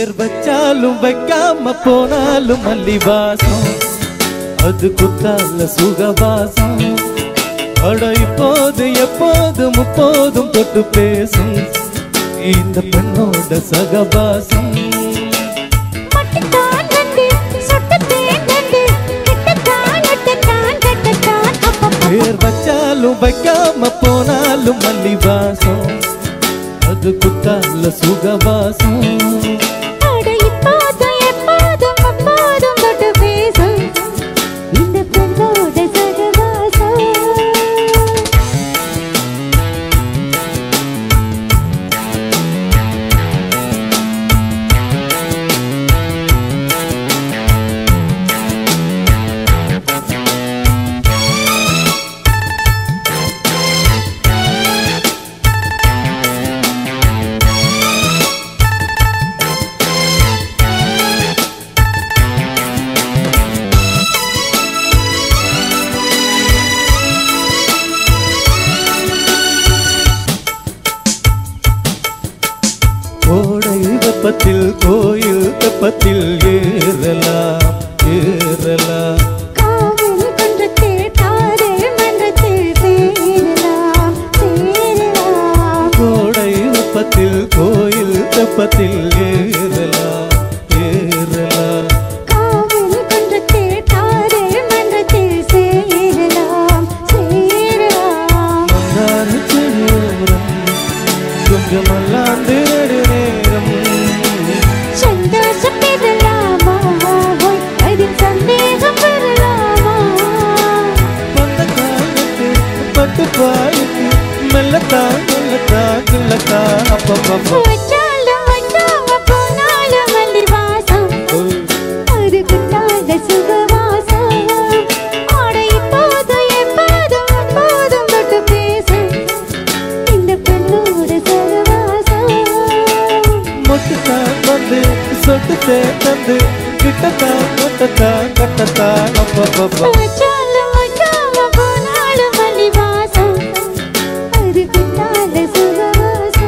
பேர் வச்சாலும் வைக்காம போனாலும் மல்லி வாசம் அது குத்தால சுகவாசம் அட இப்போது எப்போது முப்போதும் தொட்டு பேசும் இந்த பெண்ணோட சகவாசம் மட்டுத்தான் கண்டு, சொட்டத்தேன் கண்டு, கிட்டத்தான், ஒட்டத்தான், கட்டத்தான், அப்பப்பா. பேர் வச்சாலும் வைக்காம போனாலும் மல்லி வாசம் அது குத்தால சுகவாசம் அட இப்போதும் எப்போதும் அப்போதும் தொட்டு பேசும் இந்த பெண்ணோட சகவாசம் கோடை வெப்பத்தில் கோயில் தெப்பத்தில் ஏறலாம் ஏறலாம் காவல் குன்றத்தில் காதல் மன்றத்தில் சேரலாம் சேரலாம் கோடை வெப்பத்தில் கோயில் தெப்பத்தில் ஏறலாம் ஏறலாம் காவல் குன்றத்தில் காதல் மன்றத்தில் சேரலாம் சேரலாம் மந்தார செடியோரம் கொஞ்சம் அல்லாண்டு நடு நேரம் சந்தோஷம் பெறலாமா ஹோய், அதில் சந்தேகம் பெறலாமா வந்த காலத்து பட்டு பாய்க்கு மெல்லத்தான் மெல்லத்தான் கில்லத்தான் அப்பப்பப்பா வச்சாலும் வைக்காம போனாலும் மல்லி வாசம் அது குட்டாத சுகவாசம் ஆட இப்போதும் எப்போதும் எப்போதும் தொட்டு பேசும் இந்த பெண்ணோட சகவாசம் மொட்டுத்தான் வந்து சொட்டுத்தே தந்து கிட்டத்தான் மொட்டத்தான் கட்டத்தான் அப்பப்பப்பா வச்சாலும் வைக்காம போனாலும் மல்லி வாசம் அது குட்டாத சுகவாசம்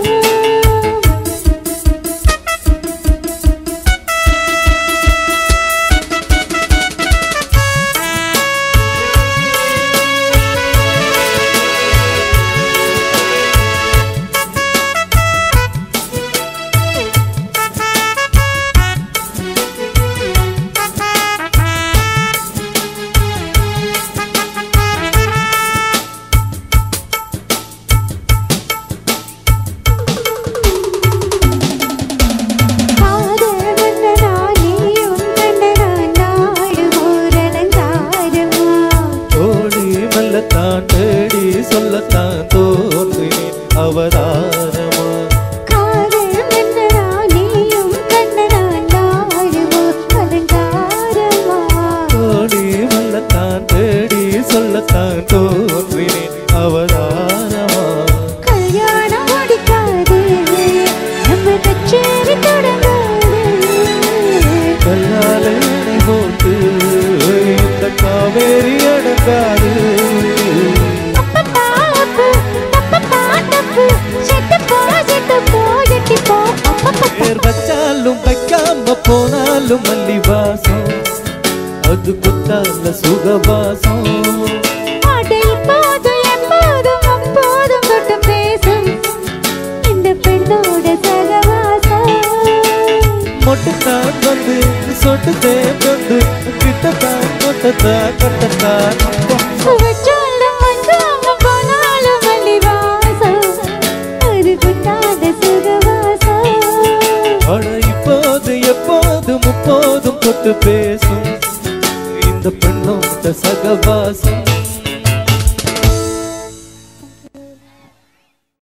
காதல் வந்தனா நீயும் கண்டனா நாடு ஊரலங்காரமா ஓடி மெல்லத்தான் தேடி சொல்லத்தான் தோன்றினேன் அவதாரமா காதல் வந்தனா நீயும் கண்டனா நாடு ஊரலங்காரமா ஓடி மெல்லத்தான் தேடி சொல்லத்தான் தோன்றினேன் அவதாரமா கல்யாணம் முடிக்காது நம்ம கச்சேரி தொடங்காது கல்லால எடை போட்டு இந்த காவேரி அடங்காது அப்பப்பா அப்பு, தப்பப்பா தப்பு, செத்துப்போ, செத்துப்போ, எட்டிப்போ, அப்பப்பா. பேர் வச்சாலும் வைக்காம போனாலும் மல்லி வாசம் அது குத்தால சுகவாசம் அட இப்போதும் எப்போதும் அப்போதும் தொட்டு பேசும் இந்த பெண்ணோட சகவாசம் மொட்டுத்தான் வந்து சொட்டுத்தே வந்து கிட்டத்தான் கொட்டத்தான் கட்டத்தான் வச்சாலும் வச்சாம போனாலும் மல்லி வாசம் அது குத்தாத சுகவாசம் அட இப்போது எப்போது முப்போதும் தொட்டு பேசும் இந்த பெண்ணோட சகவாசம்